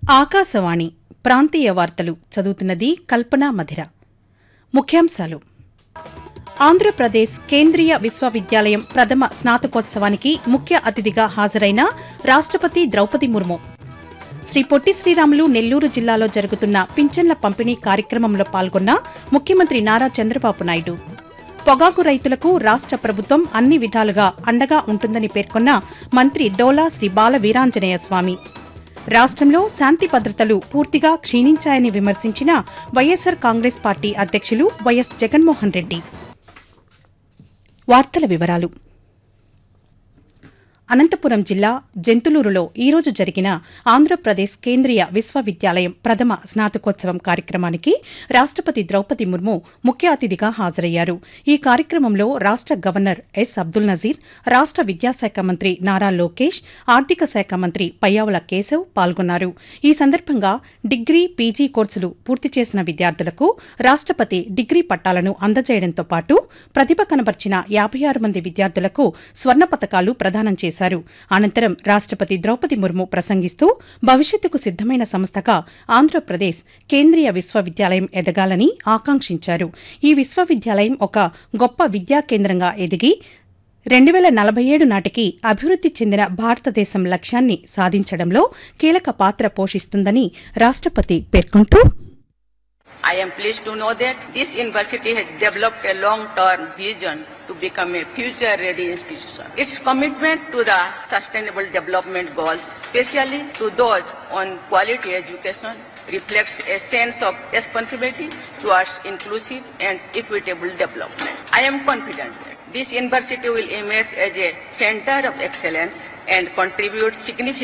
ఆకాశవాణి ప్రాంతీయ వార్తలు చదువుతున్నది కల్పన మధిర ముఖ్యాంశాలు ఆంధ్రప్రదేశ్ కేంద్రీయ విశ్వవిద్యాలయం ప్రథమ స్నాతకోత్సవానికి ముఖ్య అతిథిగా హాజరైన రాష్టపతి ద్రౌపది ముర్ము శ్రీ పొట్టి శ్రీరాములు నెల్లూరు జిల్లాలో జరుగుతున్న పింఛన్ల పంపిణీ కార్యక్రమంలో పాల్గొన్న ముఖ్యమంత్రి నారా చంద్రబాబు నాయుడు పొగాకు రైతులకు రాష్ట ప్రభుత్వం అన్ని విధాలుగా అండగా ఉంటుందని పేర్కొన్న మంత్రి డోలా శ్రీ బాల వీరాంజనేయ స్వామి రాష్ట్రంలో శాంతి భద్రతలు పూర్తిగా క్షీణించాయని విమర్శించిన వైఎస్సార్ కాంగ్రెస్ పార్టీ అధ్యక్షులు వైఎస్ జగన్మోహన్ రెడ్డి వార్తల వివరాలు అనంతపురం జిల్లా జంతులూరులో ఈరోజు జరిగిన ఆంధ్రప్రదేశ్ కేంద్రీయ విశ్వవిద్యాలయం ప్రథమ స్నాతకోత్సవం కార్యక్రమానికి రాష్టపతి ద్రౌపది ముర్ము ముఖ్య అతిథిగా హాజరయ్యారు ఈ కార్యక్రమంలో రాష్ట గవర్నర్ ఎస్ అబ్దుల్ నజీర్ రాష్ట విద్యాశాఖ మంత్రి నారా లోకేష్ ఆర్థిక శాఖ మంత్రి పయ్యావుల కేశవ్ పాల్గొన్నారు ఈ సందర్భంగా డిగ్రీ పీజీ కోర్సులు పూర్తి చేసిన విద్యార్థులకు రాష్టపతి డిగ్రీ పట్టాలను అందజేయడంతో పాటు ప్రతిభ కనబర్చిన యాభై ఆరు మంది విద్యార్థులకు స్వర్ణ పతకాలు ప్రదానం చేశారు అనంతరం రాష్టపతి ద్రౌపది ముర్ము ప్రసంగిస్తూ భవిష్యత్తుకు సిద్దమైన సంస్థగా ఆంధ్రప్రదేశ్ కేంద్రీయ విశ్వవిద్యాలయం ఎదగాలని ఆకాంక్షించారు ఈ విశ్వవిద్యాలయం ఒక గొప్ప విద్యా కేంద్రంగా ఎదిగి రెండు వేల నలభై ఏడు నాటికి అభివృద్ది చెందిన భారతదేశం లక్ష్యాన్ని సాధించడంలో కీలక పాత్ర పోషిస్తుందని రాష్టపతి పేర్కొంటూ I am pleased to know that this university has developed a long-term vision to become a future-ready institution. Its commitment to the sustainable development goals, especially to those on quality education, reflects a sense of responsibility towards inclusive and equitable development. I am confident that this university will emerge as a center of excellence and contribute significantly